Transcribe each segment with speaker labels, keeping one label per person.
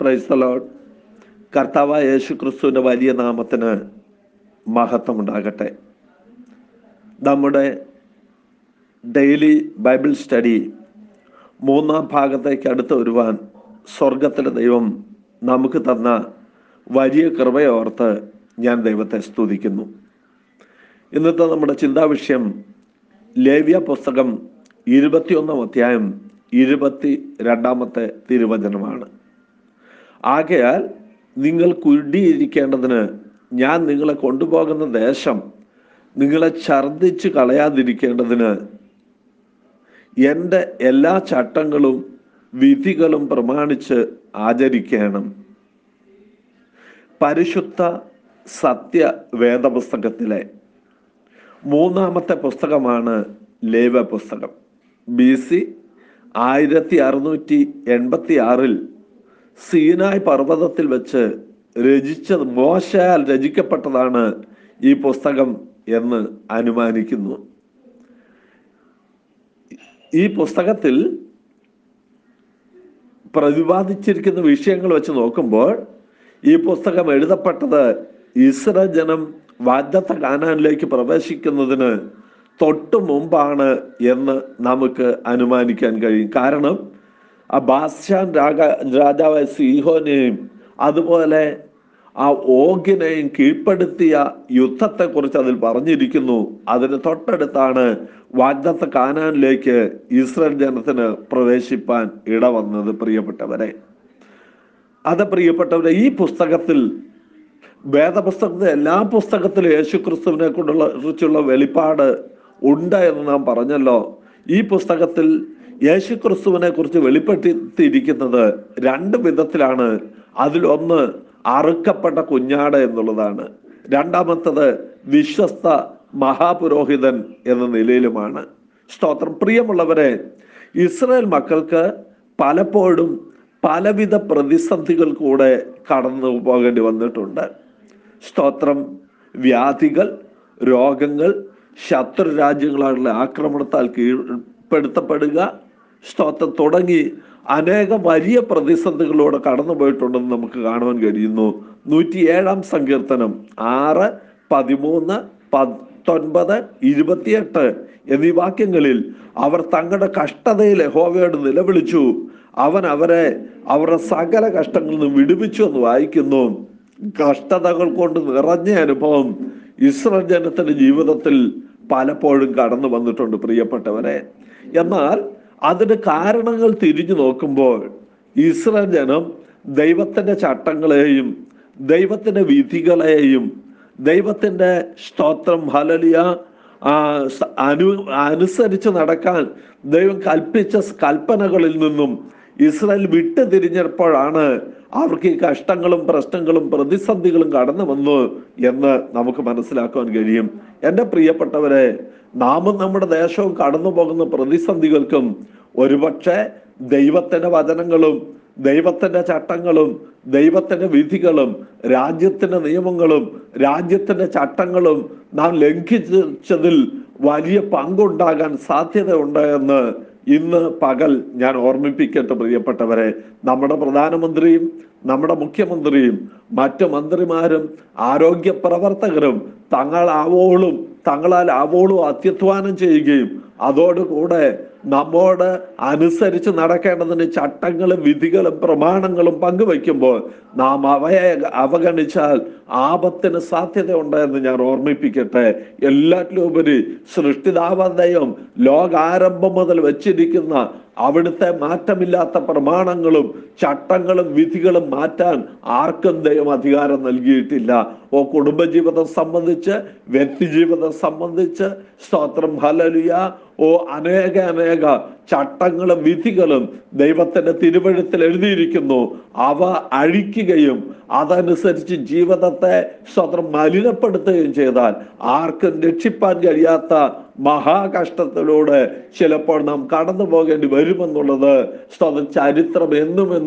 Speaker 1: price load കർത്താവായ യേശു ക്രിസ്തുവിൻ്റെ വലിയ നാമത്തിന് മഹത്വം ഉണ്ടാകട്ടെ നമ്മുടെ ഡെയിലി ബൈബിൾ സ്റ്റഡി മൂന്നാം ഭാഗത്തേക്ക് അടുത്ത് വരുവാൻ സ്വർഗത്തിലെ ദൈവം നമുക്ക് തന്ന വലിയ കൃപയോർത്ത് ഞാൻ ദൈവത്തെ സ്തുതിക്കുന്നു ഇന്നത്തെ നമ്മുടെ ചിന്താവിഷയം ലേവ്യ പുസ്തകം ഇരുപത്തിയൊന്നാം അധ്യായം ഇരുപത്തി രണ്ടാമത്തെ തിരുവചനമാണ് ആകയാൽ നിങ്ങൾ കുരുടിയിരിക്കേണ്ടതിന് ഞാൻ നിങ്ങളെ കൊണ്ടുപോകുന്ന ദേശം നിങ്ങളെ ഛർദ്ദിച്ച് കളയാതിരിക്കേണ്ടതിന് എൻ്റെ എല്ലാ ചട്ടങ്ങളും വിധികളും പ്രമാണിച്ച് ആചരിക്കണം പരിശുദ്ധ സത്യ വേദപുസ്തകത്തിലെ മൂന്നാമത്തെ പുസ്തകമാണ് ലേവ പുസ്തകം ബി സി ആയിരത്തി അറുന്നൂറ്റി എൺപത്തി ആറിൽ സീനായ് പർവ്വതത്തിൽ വെച്ച് രചിച്ചത് മോശയാൽ രചിക്കപ്പെട്ടതാണ് ഈ പുസ്തകം എന്ന് അനുമാനിക്കുന്നു ഈ പുസ്തകത്തിൽ പ്രതിപാദിച്ചിരിക്കുന്ന വിഷയങ്ങൾ വെച്ച് നോക്കുമ്പോൾ ഈ പുസ്തകം എഴുതപ്പെട്ടത് ഇസ്ര ജനം വാഗ്ദത്ത കാനാനിലേക്ക് പ്രവേശിക്കുന്നതിന് തൊട്ടു മുമ്പാണ് എന്ന് നമുക്ക് അനുമാനിക്കാൻ കഴിയും കാരണം ആ ബാസ്ഷാൻ രാജ രാജാവായ സീഹോനെയും അതുപോലെ ആ ഓഗിനെയും കീഴ്പ്പെടുത്തിയ യുദ്ധത്തെക്കുറിച്ച് അതിൽ പറഞ്ഞിരിക്കുന്നു അതിന് തൊട്ടടുത്താണ് വാഗ്ദത്ത കാനാനിലേക്ക് ഇസ്രായേൽ ജനത്തിന് പ്രവേശിപ്പാൻ ഇടവന്നത് പ്രിയപ്പെട്ടവരെ അത് പ്രിയപ്പെട്ടവരെ ഈ പുസ്തകത്തിൽ വേദപുസ്തകത്തിലെ എല്ലാ പുസ്തകത്തിലും യേശു ക്രിസ്തുവിനെ കൊണ്ടുള്ള കുറിച്ചുള്ള വെളിപ്പാട് ഉണ്ട് എന്ന് നാം പറഞ്ഞല്ലോ ഈ പുസ്തകത്തിൽ യേശു ക്രിസ്തുവിനെ കുറിച്ച് വെളിപ്പെടുത്തിയിരിക്കുന്നത് രണ്ട് വിധത്തിലാണ് അതിലൊന്ന് അറുക്കപ്പെട്ട കുഞ്ഞാട് എന്നുള്ളതാണ് രണ്ടാമത്തത് വിശ്വസ്ത മഹാപുരോഹിതൻ എന്ന നിലയിലുമാണ് സ്തോത്രം പ്രിയമുള്ളവരെ ഇസ്രായേൽ മക്കൾക്ക് പലപ്പോഴും പലവിധ പ്രതിസന്ധികൾ കൂടെ കടന്നു പോകേണ്ടി വന്നിട്ടുണ്ട് സ്തോത്രം വ്യാധികൾ രോഗങ്ങൾ ശത്രു രാജ്യങ്ങളുടെ ആക്രമണത്താൽ കീഴ്പ്പെടുത്തപ്പെടുക സ്തോത്രം തുടങ്ങി അനേക വലിയ പ്രതിസന്ധികളിലൂടെ കടന്നു പോയിട്ടുണ്ടെന്ന് നമുക്ക് കാണുവാൻ കഴിയുന്നു നൂറ്റി ഏഴാം സങ്കീർത്തനം ആറ് പതിമൂന്ന് പത്തൊൻപത് ഇരുപത്തിയെട്ട് എന്നീ വാക്യങ്ങളിൽ അവർ തങ്ങളുടെ കഷ്ടതയിൽ യഹോവയോട് നിലവിളിച്ചു അവൻ അവരെ അവരുടെ സകല കഷ്ടങ്ങളിൽ നിന്ന് വിടുവിച്ചു എന്ന് വായിക്കുന്നു കഷ്ടതകൾ കൊണ്ട് നിറഞ്ഞ അനുഭവം ഇസ്രയേൽ ജനത്തിന്റെ ജീവിതത്തിൽ പലപ്പോഴും കടന്നു വന്നിട്ടുണ്ട് പ്രിയപ്പെട്ടവരെ എന്നാൽ അതിന് കാരണങ്ങൾ തിരിഞ്ഞു നോക്കുമ്പോൾ ഇസ്രയേൽ ജനം ദൈവത്തിന്റെ ചട്ടങ്ങളെയും ദൈവത്തിന്റെ വിധികളെയും ദൈവത്തിന്റെ സ്തോത്രം ഹലലിയ അനു അനുസരിച്ച് നടക്കാൻ ദൈവം കൽപ്പിച്ച കൽപ്പനകളിൽ നിന്നും ഇസ്രായേൽ വിട്ടു തിരിഞ്ഞപ്പോഴാണ് അവർക്ക് ഈ കഷ്ടങ്ങളും പ്രശ്നങ്ങളും പ്രതിസന്ധികളും കടന്നു വന്നു എന്ന് നമുക്ക് മനസ്സിലാക്കാൻ കഴിയും എൻ്റെ പ്രിയപ്പെട്ടവരെ നാമും നമ്മുടെ ദേശവും കടന്നു പോകുന്ന പ്രതിസന്ധികൾക്കും ഒരുപക്ഷെ ദൈവത്തിന്റെ വചനങ്ങളും ദൈവത്തിന്റെ ചട്ടങ്ങളും ദൈവത്തിന്റെ വിധികളും രാജ്യത്തിന്റെ നിയമങ്ങളും രാജ്യത്തിന്റെ ചട്ടങ്ങളും നാം ലംഘിച്ചതിൽ വലിയ പങ്കുണ്ടാകാൻ സാധ്യതയുണ്ട് എന്ന് ഇന്ന് പകൽ ഞാൻ ഓർമ്മിപ്പിക്കട്ടെ പ്രിയപ്പെട്ടവരെ നമ്മുടെ പ്രധാനമന്ത്രിയും നമ്മുടെ മുഖ്യമന്ത്രിയും മറ്റു മന്ത്രിമാരും ആരോഗ്യ പ്രവർത്തകരും തങ്ങളാവോളും തങ്ങളാൽ ആവോളും അത്യധ്വാനം ചെയ്യുകയും അതോടുകൂടെ നമ്മോട് അനുസരിച്ച് നടക്കേണ്ടതിന് ചട്ടങ്ങളും വിധികളും പ്രമാണങ്ങളും പങ്കുവെക്കുമ്പോൾ നാം അവയെ അവഗണിച്ചാൽ ആപത്തിന് സാധ്യതയുണ്ട് എന്ന് ഞാൻ ഓർമ്മിപ്പിക്കട്ടെ എല്ലാറ്റിലും ഉപരി സൃഷ്ടിതാവതയും ലോകാരംഭം മുതൽ വെച്ചിരിക്കുന്ന അവിടുത്തെ മാറ്റമില്ലാത്ത പ്രമാണങ്ങളും ചട്ടങ്ങളും വിധികളും മാറ്റാൻ ആർക്കും ദൈവം അധികാരം നൽകിയിട്ടില്ല ഓ കുടുംബജീവിതം സംബന്ധിച്ച് വ്യക്തിജീവിതം സംബന്ധിച്ച് സ്തോത്രം ഹലലിയ ഓ അനേക അനേക ചട്ടങ്ങളും വിധികളും ദൈവത്തിന്റെ തിരുവഴുത്തിൽ എഴുതിയിരിക്കുന്നു അവ അഴിക്കുകയും അതനുസരിച്ച് ജീവിതത്തെ സ്വതന്ത്രം മലിനപ്പെടുത്തുകയും ചെയ്താൽ ആർക്കും രക്ഷിപ്പാൻ കഴിയാത്ത മഹാകഷ്ടത്തിലൂടെ ചിലപ്പോൾ നാം കടന്നു പോകേണ്ടി വരുമെന്നുള്ളത് സ്വതം ചരിത്രം എന്നും എന്നും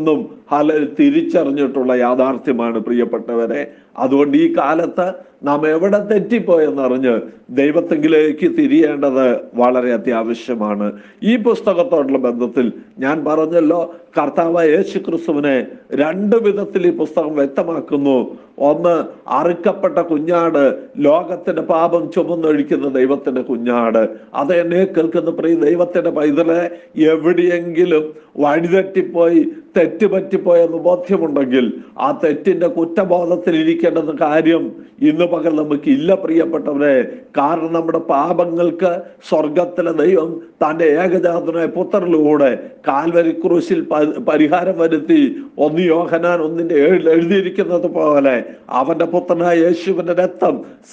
Speaker 1: ഹല തിരിച്ചറിഞ്ഞിട്ടുള്ള യാഥാർത്ഥ്യമാണ് പ്രിയപ്പെട്ടവരെ അതുകൊണ്ട് ഈ കാലത്ത് നാം എവിടെ തെറ്റിപ്പോയെന്നറിഞ്ഞ് ദൈവത്തെങ്കിലേക്ക് തിരിയേണ്ടത് വളരെ അത്യാവശ്യമാണ് ഈ പുസ്തകത്തോടുള്ള ബന്ധത്തിൽ ഞാൻ പറഞ്ഞല്ലോ കർത്താവ് യേശു ക്രിസ്തുവിനെ രണ്ട് വിധത്തിൽ ഈ പുസ്തകം വ്യക്തമാക്കുന്നു ഒന്ന് അറുക്കപ്പെട്ട കുഞ്ഞാട് ലോകത്തിന്റെ പാപം ചുമന്നൊഴിക്കുന്ന ദൈവത്തിന്റെ കുഞ്ഞാട് അത് എന്നെ കേൾക്കുന്ന പ്രിയ ദൈവത്തിന്റെ പൈതലെ എവിടെയെങ്കിലും വഴിതെറ്റിപ്പോയി തെറ്റുപറ്റിപ്പോയെന്ന് ബോധ്യമുണ്ടെങ്കിൽ ആ തെറ്റിന്റെ കുറ്റബോധത്തിൽ ഇരിക്കേണ്ടെന്ന കാര്യം ഇന്ന് പകൽ നമുക്ക് ഇല്ല പ്രിയപ്പെട്ടവരെ കാരണം നമ്മുടെ പാപങ്ങൾക്ക് സ്വർഗത്തിലെ ദൈവം തന്റെ ഏകജാതനായ പുത്രനിലൂടെ കാൽവരി ക്രൂശിൽ പ- പരിഹാരം വരുത്തി ഒന്ന് യോഹനാൻ ഒന്നിന്റെ ഏഴിൽ എഴുതിയിരിക്കുന്നത് പോലെ അവന്റെ പുത്രനായ യേശുവിന്റെ രക്തം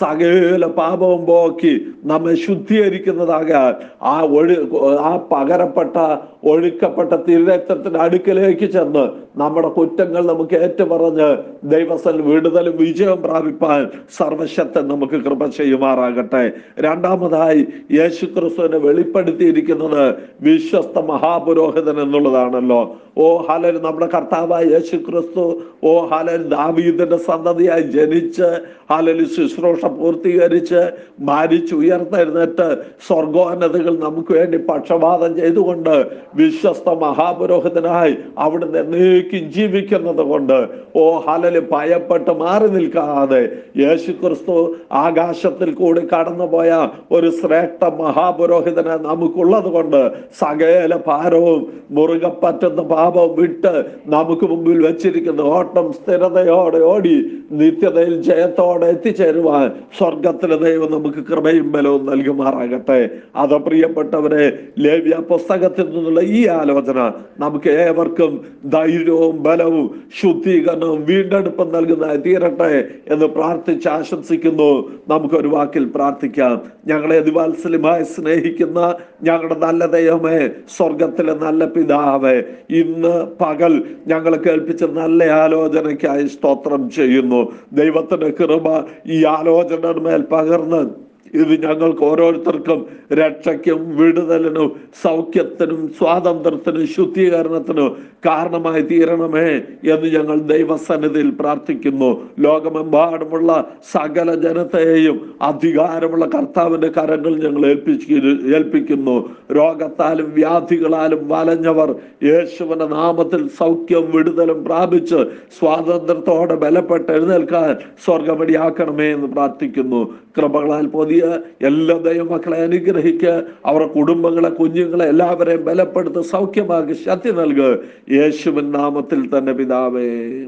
Speaker 1: സകല പാപവും പോക്കി നമ്മെ ശുദ്ധീകരിക്കുന്നതാകാൻ ആ ഒഴു ആ പകരപ്പെട്ട ഒഴുക്കപ്പെട്ട തിരുരക്തത്തിന്റെ അടുക്കലേക്ക് ചെന്ന് നമ്മുടെ കുറ്റങ്ങൾ നമുക്ക് ഏറ്റുപറഞ്ഞ് ദൈവസ്ഥൽ വിടുതലും വിജയം പ്രാപിപ്പാൻ സർവശക്തൻ നമുക്ക് കൃപ ചെയ്യുമാറാകട്ടെ രണ്ടാമതായി യേശു ക്രിസ്തുവിനെ വെളിപ്പെടുത്തിയിരിക്കുന്നത് വിശ്വസ്ത മഹാപുരോഹിതൻ എന്നുള്ളതാണല്ലോ ഓ ഹലൻ നമ്മുടെ കർത്താവായ യേശു ക്രിസ്തു ഓ ഹലൻ ദാവീദിന്റെ സന്തതിയായി ജനിച്ച് ഹലല് ശുശ്രൂഷ പൂർത്തീകരിച്ച് മരിച്ച് ഉയർത്തെഴുന്നേറ്റ് സ്വർഗോന്നതകൾ നമുക്ക് വേണ്ടി പക്ഷപാതം ചെയ്തുകൊണ്ട് വിശ്വസ്ത മഹാപുരോഹിതനായി അവിടുന്ന് എന്നേക്കും ജീവിക്കുന്നത് കൊണ്ട് ഓ ഹലല് ഭയപ്പെട്ട് മാറി നിൽക്കാതെ യേശു ക്രിസ്തു ആകാശത്തിൽ കൂടി കടന്നുപോയ ഒരു ശ്രേഷ്ഠ മഹാപുരോഹിതനെ നമുക്കുള്ളത് കൊണ്ട് സകല ഭാരവും മുറുകെ പറ്റുന്ന പാപം വിട്ട് നമുക്ക് മുമ്പിൽ വെച്ചിരിക്കുന്ന ഓട്ടം സ്ഥിരതയോടെ ഓടി നിത്യതയിൽ ജയത്തോടെ എത്തിച്ചേരുവാൻ സ്വർഗത്തിലെ ദൈവം നമുക്ക് കൃപയും ബലവും നൽകുമാറാകട്ടെ അത് പ്രിയപ്പെട്ടവരെ ലേവ്യ പുസ്തകത്തിൽ നിന്നുള്ള ഈ ആലോചന നമുക്ക് ഏവർക്കും ധൈര്യവും ബലവും ശുദ്ധീകരണവും വീണ്ടെടുപ്പും നൽകുന്നതായി തീരട്ടെ എന്ന് പ്രാർത്ഥിച്ച് ആശംസിക്കുന്നു നമുക്കൊരു വാക്കിൽ പ്രാർത്ഥിക്കാം ഞങ്ങളെ അതിവാത്സല്യമായി സ്നേഹിക്കുന്ന ഞങ്ങളുടെ നല്ല ദൈവമേ സ്വർഗത്തിലെ നല്ല പിതാവേ ഇന്ന് പകൽ ഞങ്ങളെ കേൾപ്പിച്ച നല്ല ആലോചനയ്ക്കായി സ്തോത്രം ചെയ്യുന്നു ദൈവത്തിന്റെ കൃപ ഈ ആലോചനയുടെ മേൽ പകർന്ന് ഇത് ഞങ്ങൾക്ക് ഓരോരുത്തർക്കും രക്ഷയ്ക്കും വിടുതലിനും സൗഖ്യത്തിനും സ്വാതന്ത്ര്യത്തിനും ശുദ്ധീകരണത്തിനും കാരണമായി തീരണമേ എന്ന് ഞങ്ങൾ ദൈവസന്നിധിയിൽ പ്രാർത്ഥിക്കുന്നു ലോകമെമ്പാടുമുള്ള സകല ജനത്തെയും അധികാരമുള്ള കർത്താവിന്റെ കരങ്ങൾ ഞങ്ങൾ ഏൽപ്പിച്ചു ഏൽപ്പിക്കുന്നു രോഗത്താലും വ്യാധികളാലും വലഞ്ഞവർ യേശുവിന്റെ നാമത്തിൽ സൗഖ്യവും വിടുതലും പ്രാപിച്ച് സ്വാതന്ത്ര്യത്തോടെ ബലപ്പെട്ട് എഴുന്നേൽക്കാൻ സ്വർഗമടിയാക്കണമേ എന്ന് പ്രാർത്ഥിക്കുന്നു കൃപകളാൽ പുതിയ എല്ലാ ദൈവമക്കളെ അനുഗ്രഹിക്കുക അവരുടെ കുടുംബങ്ങളെ കുഞ്ഞുങ്ങളെ എല്ലാവരെയും ബലപ്പെടുത്ത് സൗഖ്യമാക്കി ശക്തി നൽകുക യേശുവിൻ നാമത്തിൽ തന്നെ പിതാവേ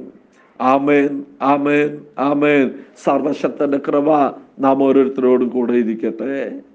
Speaker 1: ആമേൻ ആമേൻ ആമേൻ സർവശക്തന്റെ കൃപ നാം ഓരോരുത്തരോടും കൂടെ ഇരിക്കട്ടെ